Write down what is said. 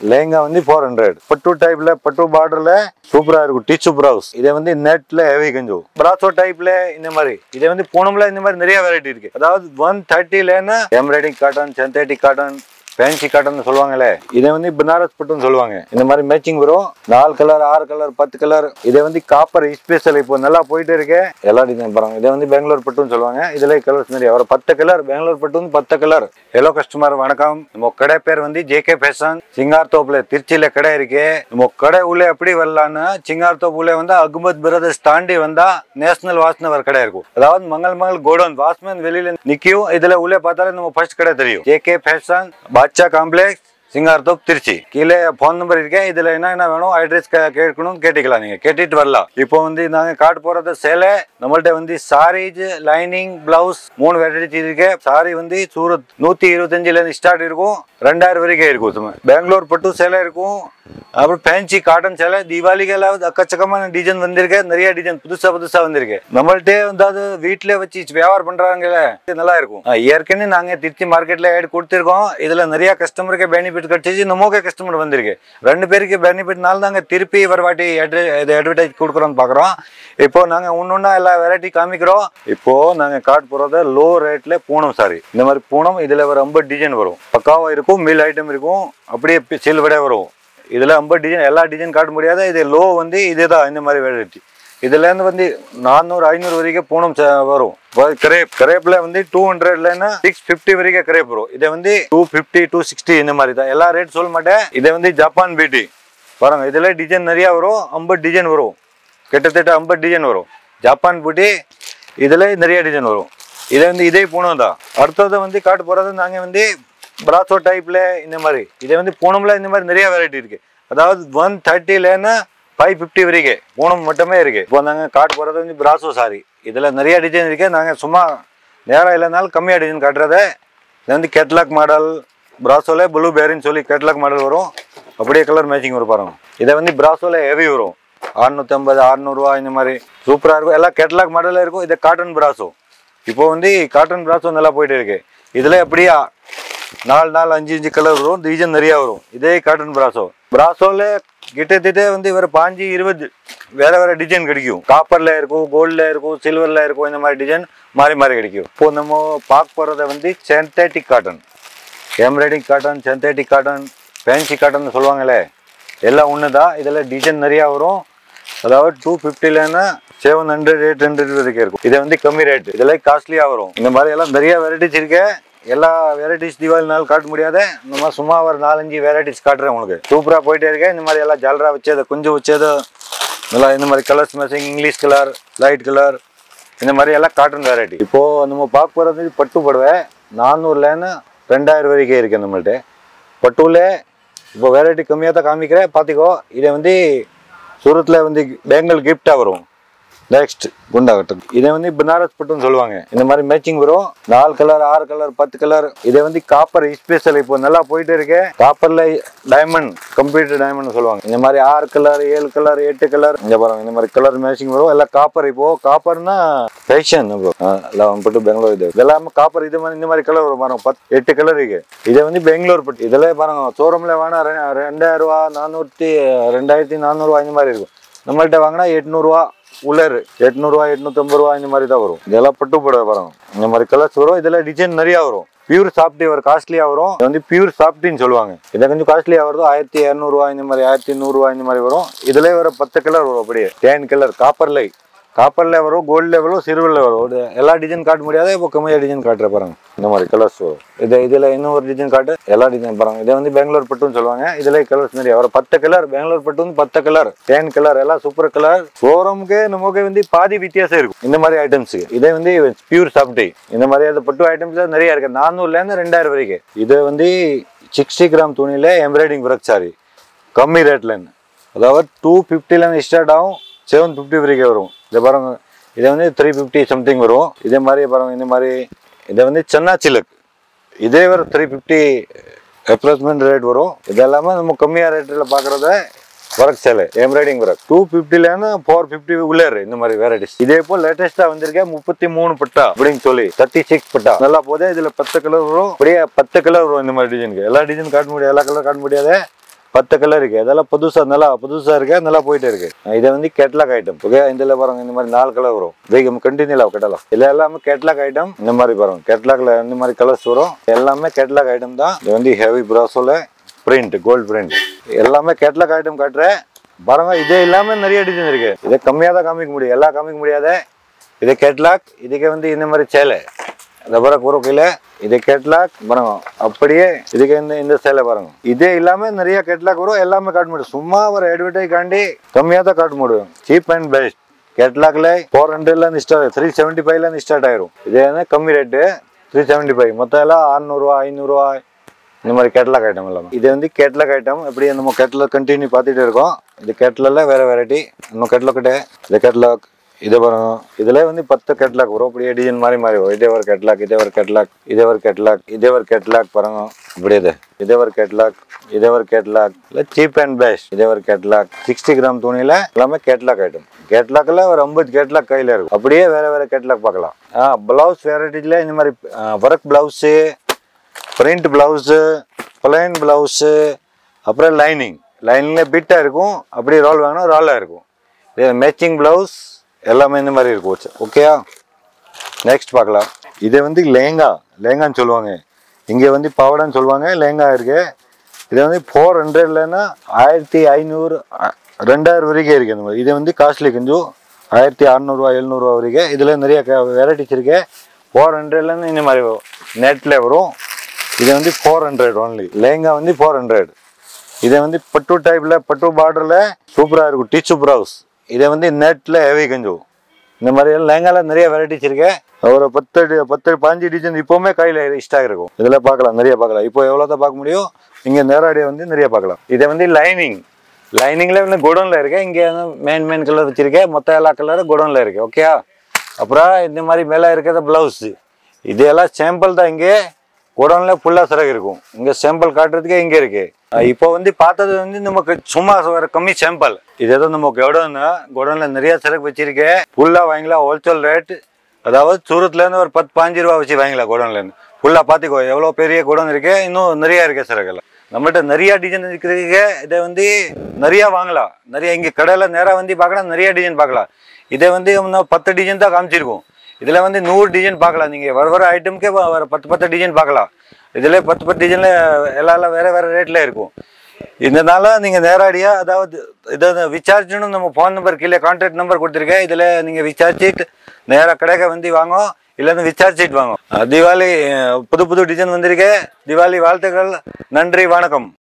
லேங்கா வந்து four hundred பட்டு டைப்ல பட்டு பார்டர்ல சூப்பரா இருக்கும் டீச்சு ப்ரௌஸ் இதை வந்து நெட்ல ஹெவி கஞ்சு பிராசோ டைப்ல இந்த மாதிரி இதை வந்து பூனம்ல இந்த மாதிரி நிறைய வெரைட்டி இருக்கு அதாவது ஒன் தேர்ட்டிலன்னு embroidering cotton synthetic cotton fancy cotton சொல்லுவாங்களே இதை வந்து பனாரஸ் பட்டுன்னு சொல்லுவாங்க இந்த மாதிரி மேட்சிங் வரும் நாலு கலர் ஆறு கலர் பத்து கலர் இதை வந்து காப்பர் ஸ்பெஷல் இப்போ நல்லா போயிட்டு இருக்கு எல்லா டிசைன் பாருங்க இதை வந்து பெங்களூர் பட்டுன்னு சொல்லுவாங்க இதுல கலர்ஸ் நிறைய ஒரு பத்து கலர் பெங்களூர் பட்டு வந்து பத்து கலர் ஹலோ கஸ்டமர் வணக்கம் நம்ம கடை பேர் வந்து ஜேகே ஃபேஷன் சிங்கார் தோப்புல திருச்சியில கடை இருக்கு நம்ம கடை உள்ள எப்படி வரலான்னு சிங்கார் தோப்பு உள்ள வந்து அகமத் பிரதர்ஸ் தாண்டி வந்தா நேஷனல் வாசனை ஒரு கடை இருக்கும் அதாவது மங்கள் மங்கள் கோடவுன் வாஸ்மேன் வெளியில நிக்கும் இதுல உள்ள பார்த்தாலே நம்ம ஃபர்ஸ்ட் கடை தெரியும் JK fashion Badsha complex Singarathope Trichy கீழே ஃபோன் நம்பர் இருக்கேன் இதுல என்ன என்ன வேணும் அட்ரஸ் கேட்கணும் கேட்டுக்கலாம் நீங்க கேட்டுட்டு வரலாம் இப்போ வந்து நாங்க காட்டு போறது சேலை நம்மள்ட்ட வந்து சாரீஸ் லைனிங் பிளவுஸ் மூணு வெரைட்டி இருக்கு சாரி வந்து சூரத் நூத்தி இருபத்தஞ்சுல இருந்து ஸ்டார்ட் இருக்கும் ரெண்டாயிரம் வரைக்கும் இருக்கும் சும்மா பெங்களூர் பட்டு சேலை இருக்கும் அப்புறம் ஃபேன்சி காட்டன் சேலை தீபாவளிக்கு எல்லாம் அக்கச்சக்கமான டிசைன் வந்திருக்கு நிறைய டிசைன் புதுசா புதுசா வந்திருக்கு நம்மள்ட்டே வந்து அது வீட்டுல வச்சு வியாபாரம் பண்றாங்கல்ல இது நல்லா இருக்கும் அஹ் ஏற்கனவே நாங்க திருச்சி மார்க்கெட்ல ஆட் கொடுத்துருக்கோம் இதுல நிறைய கஸ்டமருக்கு பெனிஃபிட் கிடைச்சிச்சு நமக்கு கஸ்டமர் வந்திருக்கு ரெண்டு பேருக்கு பெனிஃபிட்னால தாங்க திருப்பி ஒரு வாட்டி adver- இது அட்வர்டைஸ் கொடுக்குறோம்னு பாக்குறோம் இப்போ நாங்க ஒன்னொன்னா எல்லா வெரைட்டி காமிக்கிறோம் இப்போ நாங்க காட் போறது லோ ரேட்ல பூனம் சாரி இந்த மாதிரி பூனம் இதுல ஒரு ஐம்பது டிசைன் வரும் பக்காவா இருக்கும் மீல் ஐட்டம் இருக்கும் அப்படியே சில்வடே வரும் இதுல ஐம்பது டிசைன் எல்லா டிசைன் காட்ட முடியாது இது லோ வந்து இதுதான் இந்த மாதிரி வெரைட்டி இதுல இருந்து வந்து நானூறு ஐநூறு வரைக்கும் பூனம் ச- வரும் கிரேப் கிரேப்ல வந்து டூ ஹண்ட்ரட்லன்னா சிக்ஸ் ஃபிஃப்டி வரைக்கும் கிரேப் வரும் இதை வந்து டூ ஃபிஃப்டி டூ சிக்ஸ்டி இந்த மாதிரி தான் எல்லா ரேட் சொல்ல மாட்டேன் இதை வந்து ஜப்பான் பியூட்டி பாருங்க இதுல டிசைன் நிறைய வரும் ஐம்பது டிசைன் வரும் கிட்டத்தட்ட ஐம்பது டிசைன் வரும் ஜப்பான் பூட்டி இதுல நிறைய டிசைன் வரும் இதை வந்து இதே பூனம் தான் அடுத்தது வந்து காட்ட போறது நாங்க வந்து பிராசோ டைப்ல இந்த மாதிரி இதை வந்து பூனம்ல இந்த மாதிரி நிறைய வெரைட்டி இருக்கு அதாவது ஒன் தேர்ட்டிலன்னு ஃபைவ் ஃபிஃப்டி வரைக்கும் பூனம் மட்டுமே இருக்கு இப்போ நாங்க காட்ட போறது வந்து பிராசோ சாரி இதுல நிறைய டிசைன் இருக்கு நாங்க சும்மா நேரம் இல்லைனாலும் கம்மியா டிசைன் காட்டுறத இது வந்து கேட்லாக் மாடல் பிராசோல ப்ளூ பேரின்னு சொல்லி கேட்லாக் மாடல் வரும் அப்படியே கலர் மேட்சிங் வரும் பாருங்க இதை வந்து பிராசோல ஹெவி வரும் அறுநூத்தம்பது அறுநூறுவா இந்த மாதிரி சூப்பராக இருக்கும் எல்லாம் கேட்லாக் மாடலில் இருக்கும் இது காட்டன் பிராசோ இப்போ வந்து காட்டன் பிராசோ நல்லா போயிட்டு இருக்கு இதில் எப்படியா நாலு நாலு அஞ்சு அஞ்சு கலர் வரும் டிசைன் நிறையா வரும் இதே காட்டன் பிராசோ பிராசோவில் கிட்டத்தட்ட வந்து ஒரு பாஞ்சு இருபது வேற வேற டிசைன் கிடைக்கும் காப்பர்ல இருக்கும் கோல்டில் இருக்கும் சில்வர்ல இருக்கும் இந்த மாதிரி டிசைன் மாறி மாறி கிடைக்கும் இப்போ நம்ம பார்க்க போகிறத வந்து synthetic cotton embroidering cotton synthetic cotton fancy cotton சொல்லுவாங்களே எல்லாம் ஒன்று தான் இதில் டிசைன் நிறையா வரும் அதாவது டூ ஃபிஃப்டிலன்னா செவன் ஹண்ட்ரட் எயிட் ஹண்ட்ரட் வரைக்கும் இருக்கும் இது வந்து கம்மி ரேட் இதெல்லாம் காஸ்ட்லியாக வரும் இந்த மாதிரி எல்லாம் நிறைய வெரைட்டிஸ் இருக்கு எல்லா வெரைட்டிஸ் தீபாவளினாலும் காட்ட முடியாத நம்ம சும்மா ஒரு நாலஞ்சு வெரைட்டிஸ் காட்டுறேன் உங்களுக்கு சூப்பராக போயிட்டே இருக்கேன் இந்த மாதிரி எல்லாம் ஜல்ரா வச்சது கொஞ்சம் வச்சது நல்லா இந்த மாதிரி colours matching English colour light colour இந்த மாதிரி எல்லாம் காட்டன் வெரைட்டி இப்போ நம்ம பார்க்க போகிறது பட்டு புடவை நானூறுலேருந்து ரெண்டாயிரம் வரைக்கும் இருக்கு நம்மள்ட்ட பட்டுல இப்போ வெரைட்டி கம்மியாக தான் காமிக்கிறேன் பார்த்துக்கோ இதை வந்து சூரத்தில் வந்து பெங்கல் கிஃப்டாக வரும் நெக்ஸ்ட் குண்டாகட்டும் இதை வந்து பனாரஸ் பட்டுன்னு சொல்லுவாங்க இந்த மாதிரி மேட்சிங் வரும் நாலு கலர் ஆறு கலர் பத்து கலர் இதை வந்து காப்பர் ஸ்பெஷல் இப்போ நல்லா போயிட்டு இருக்கு காப்பர்ல டைமண்ட் கம்ப்யூட்டர் டைமண்ட் சொல்லுவாங்க இந்த மாதிரி ஆறு கலர் ஏழு கலர் எட்டு கலர் இங்க பாருங்க இந்த மாதிரி கலர் மேட்சிங் வரும் எல்லாம் காப்பர் இப்போ காப்பர்னா ஃபேஷன் எல்லாம் பட்டு பெங்களூர் இது இதெல்லாம் காப்பர் இது மாதிரி இந்த மாதிரி கலர் வரும் பாருங்க பத்து எட்டு கலர் இருக்கு இதை வந்து பெங்களூர் பட்டு இதில் பாருங்க ஷோரூம்ல வேணா ரெ- ரெண்டாயிரம் ரூபா நானூற்றி ரெண்டாயிரத்தி நானூறுவா இந்த மாதிரி இருக்கும் நம்மள்ட்ட வாங்கினா எட்நூறுவா உள்ளர் எட்நூறுவா எட்நூத்தம்பது ரூபா இந்த மாதிரி தான் வரும் இதெல்லாம் பட்டு புடவை பாருங்க இந்த மாதிரி கலர்ஸ் வரும் இதுல டிசைன் நிறைய வரும் பியூர் சாஃப்டி ஒரு காஸ்ட்லியா வரும் இது வந்து பியூர் சாஃப்டின்னு சொல்லுவாங்க இதை கொஞ்சம் காஸ்ட்லியா வருது ஆயிரத்தி இரநூறுவா இந்த மாதிரி ஆயிரத்தி நூறுரூவா இந்த மாதிரி வரும் இதுல வர பத்து கலர் வரும் அப்படியே டேன் கலர் காப்பர் லை காப்பர்ல வரும் கோல்டில் வரும் சில்வர்ல வரும் ஒரு எல்லா டிசைன் காட்ட முடியாத இப்போ கம்மியாக டிசைன் காட்டுற பாருங்க இந்த மாதிரி கலர்ஸ் வரும் இது இதுல இன்னும் ஒரு டிசைன் காட்டு எல்லா டிசைன் பாருங்க இதை வந்து பெங்களூர் பட்டுன்னு சொல்லுவாங்க இதுல கலர்ஸ் நிறைய வரும் பத்து கலர் பெங்களூர் பட்டு வந்து பத்து கலர் டேன் கலர் எல்லாம் சூப்பர் கலர் ஷோரூமுக்கு நமக்கு வந்து பாதி வித்தியாசம் இருக்கும் இந்த மாதிரி ஐட்டம்ஸுக்கு இதே வந்து பியூர் சாஃப்டி இந்த மாதிரி அது பட்டு ஐட்டம்ஸ் நிறைய இருக்கு நானூறுல இருந்து ரெண்டாயிரம் வரைக்கும் இது வந்து சிக்ஸ்டி கிராம் துணியில எம்ப்ராய்டிங் ஒர்க் சாரி கம்மி ரேட்ல அதாவது டூ ஃபிஃப்டிலேருந்து ஸ்டார்ட் ஆகும் செவன் ஃபிஃப்டி வரைக்கும் வரும் இதை பாருங்க இதை வந்து த்ரீ ஃபிஃப்டி சம்திங் வரும் இதே மாதிரி பாருங்க இந்த மாதிரி இதை வந்து சென்னா சிலக் இதே ஒரு த்ரீ ஃபிஃப்டி அப்ராக்சிமேட் ரேட் வரும் இது எல்லாமே நம்ம கம்மியாக ரேட்டில் பார்க்குறத ஒர்க் சேலை எம்ப்ராய்டிங் ஒர்க் டூ ஃபிஃப்டிலேருந்து ஃபோர் ஃபிஃப்டி உள்ளே இருக்கு இந்த மாதிரி வெரைட்டிஸ் இதே போல் லேட்டஸ்ட்டாக வந்திருக்கேன் முப்பத்தி மூணு பட்டா அப்படின்னு சொல்லி தேர்ட்டி சிக்ஸ் பட்டா நல்லா போதே இதில் பத்து கலர் வரும் அப்படியே பத்து கலர் வரும் இந்த மாதிரி டிசைனுக்கு எல்லா டிசைன் காட்ட முடியாது எல்லா கலர் காட்ட முடியாது பத்து கலர் இருக்கு அதெல்லாம் புதுசா நல்லா புதுசா இருக்கு நல்லா போயிட்டே இருக்கு இது வந்து கேட்லாக் ஐட்டம் ஓகே இதுல பாருங்க இந்த மாதிரி நாலு கலர் வரும் வேகம் கண்டினியூல கட்டலாம் இதுல எல்லாமே கேட்லாக் ஐட்டம் இந்த மாதிரி பாருங்க கேட்லாக்ல இந்த மாதிரி கலர்ஸ் வரும் எல்லாமே கேட்லாக் ஐட்டம் தான் இது வந்து ஹெவி ப்ராசோல பிரிண்ட் கோல்ட் பிரிண்ட் எல்லாமே கேட்லாக் ஐட்டம் காட்டுறேன் பாருங்க இதே இல்லாம நிறைய டிசைன் இருக்கு இதை கம்மியா தான் காமிக்க முடியும் எல்லாம் காமிக்க முடியாத இது கேட்லாக் இதுக்கு வந்து இந்த மாதிரி சேலை இந்த பாருங்க ஒரு கீழே இது கேட்லாக் பாருங்க அப்படியே இதுக்கு இந்த இந்த சேலை பாருங்க இதே இல்லாம நிறைய கேட்லாக் வரும் எல்லாமே காட்ட முடியும் சும்மா ஒரு அட்வர்டைஸ் காண்டி கம்மியா தான் காட்ட முடியும் சீப் அண்ட் பெஸ்ட் கேட்லாக்ல ஃபோர் ஹண்ட்ரட்ல இருந்து ஸ்டார்ட் த்ரீ செவன்டி ஃபைவ்ல இருந்து ஸ்டார்ட் ஆயிரும் இது வந்து கம்மி ரேட்டு த்ரீ செவன்டி ஃபைவ் மொத்தம் எல்லாம் அறுநூறுவா ஐநூறுவா இந்த மாதிரி கேட்லாக் ஐட்டம் எல்லாமே இது வந்து கேட்லாக் ஐட்டம் எப்படி நம்ம கேட்லாக் கண்டினியூ பார்த்துட்டு இருக்கோம் இது கேட்லாக்ல வேற வெரைட்டி இன்னும் கேட்லாக் கிட்ட இது கேட்லாக் இது பாருங்க இதுல வந்து பத்து கேட்லாக் வரும் அப்படியே டிசைன் மாதிரி மாறி வரும் இதே ஒரு கேட்லாக் இதே ஒரு கேட்லாக் இதே ஒரு கேட்லாக் இதே ஒரு கேட்லாக் பாருங்க இப்படி இது இதே ஒரு கேட்லாக் இதே ஒரு கேட்லாக் இல்லை சீப் அண்ட் பெஸ்ட் இதே ஒரு கேட்லாக் சிக்ஸ்டி கிராம் துணியில எல்லாமே கேட்லாக் ஐட்டம் கேட்லாக்ல ஒரு ஐம்பது கேட்லாக் கையில இருக்கும் அப்படியே வேற வேற கேட்லாக் பார்க்கலாம் ஆ பிளவுஸ் வெரைட்டில இந்த மாதிரி work blouse print blouse plain blouse அப்புறம் லைனிங் லைனிங்கில் பிட்டாக இருக்கும் அப்படியே ரோல் வேணும் ரோலாக இருக்கும் இது மேட்சிங் பிளவுஸ் எல்லாமே இந்த மாதிரி இருக்கும் ஓகேயா நெக்ஸ்ட் பார்க்கலாம் இது வந்து லேங்கா லேங்கான்னு சொல்லுவாங்க இங்கே வந்து பாவடான்னு சொல்லுவாங்க லேங்கா இருக்கு இது வந்து ஃபோர் ஹண்ட்ரட்லன்னா ஆயிரத்தி ஐநூறு அ- ரெண்டாயிரம் வரைக்கும் இருக்கு இந்த மாதிரி இது வந்து காஸ்ட்லி கொஞ்சம் ஆயிரத்தி அறநூறுவா எழுநூறுவா வரைக்கும் இதில் நிறைய வெரைட்டிஸ் இருக்கு ஃபோர் ஹண்ட்ரட்லேருந்து இந்த மாதிரி நெட்டில் வரும் இது வந்து ஃபோர் ஹண்ட்ரட் ஒன்லி லேங்கா வந்து ஃபோர் ஹண்ட்ரட் இது வந்து பட்டு டைப்ல பட்டு பார்டர்ல சூப்பரா இருக்கும் டீச்சு ப்ரௌஸ் இதை வந்து நெட்ல ஹெவி கொஞ்சம் இந்த மாதிரி எல்லாம் லேங்கால நிறைய வெரைட்டிஸ் இருக்கு ஒரு பத்து டி- பத்து பாஞ்சு டிசைன் இப்போவுமே கையில ஸ்டாக் இருக்கும் இதுல பார்க்கலாம் நிறைய பார்க்கலாம் இப்போ எவ்வளோதான் பார்க்க முடியும் இங்க நேரடியாக வந்து நிறைய பார்க்கலாம் இதை வந்து லைனிங் லைனிங்ல வந்து குடோன்ல இருக்கு இங்க மெயின் மெயின் கலர் வச்சிருக்கேன் மொத்த எல்லா கலரும் குடோன்ல இருக்கு ஓகே அப்புறம் இந்த மாதிரி மேலே இருக்கிறது பிளவுஸ் இது எல்லாம் சாம்பிள் தான் இங்கே குடோன்ல ஃபுல்லா சரக்கு இருக்கும் இங்க சாம்பிள் காட்டுறதுக்கே இங்க இருக்கு அஹ் இப்போ வந்து பார்த்தது வந்து நமக்கு சும்மா ஒரு கம்மி சாம்பிள் இது ஏதோ நம்ம குடோன் குடோன்ல நிறைய சரக்கு வச்சிருக்கேன் ஃபுல்லா வாங்கலாம் ஹோல்சேல் ரேட் அதாவது சூரத்ல இருந்து ஒரு பத்து பாஞ்சு ரூபா வச்சு வாங்கலாம் குடோன்ல இருந்து ஃபுல்லா பாத்துக்கோ எவ்வளவு பெரிய குடோன் இருக்கு இன்னும் நிறைய இருக்கு சரக்குல நம்மகிட்ட நிறைய டிசைன் இருக்கிறதுக்கு இதை வந்து நிறைய வாங்கலாம் நிறைய இங்க கடையில நேரா வந்து பார்க்கலாம் நிறைய டிசைன் பார்க்கலாம் இதை வந்து இன்னும் பத்து டிசைன் தான் காமிச்சிருக்கோம் இதுல வந்து நூறு டிசைன் பார்க்கலாம் நீங்க வர வர ஐட்டம்க்கே வ- வர பத்து பத்து டிசைன் பார்க்கலாம் இதுல பத்து பத்து டிசைன்ல எல்லாம் எல்லாம் வேற வேற ரேட்ல இருக்கும் இதனால நீங்க நேரடியா அதாவது இதை விசாரிச்சுன்னு நம்ம ஃபோன் நம்பர் கீழே கான்டாக்ட் நம்பர் கொடுத்துருக்கேன் இதுல நீங்க விசாரிச்சுட்டு நேரா கடைக்கு வந்து வாங்க இல்லைன்னு விசாரிச்சுட்டு வாங்க அஹ் தீபாவளி அஹ் புது புது டிசைன் வந்திருக்கு தீபாவளி வாழ்த்துக்கள் நன்றி வணக்கம்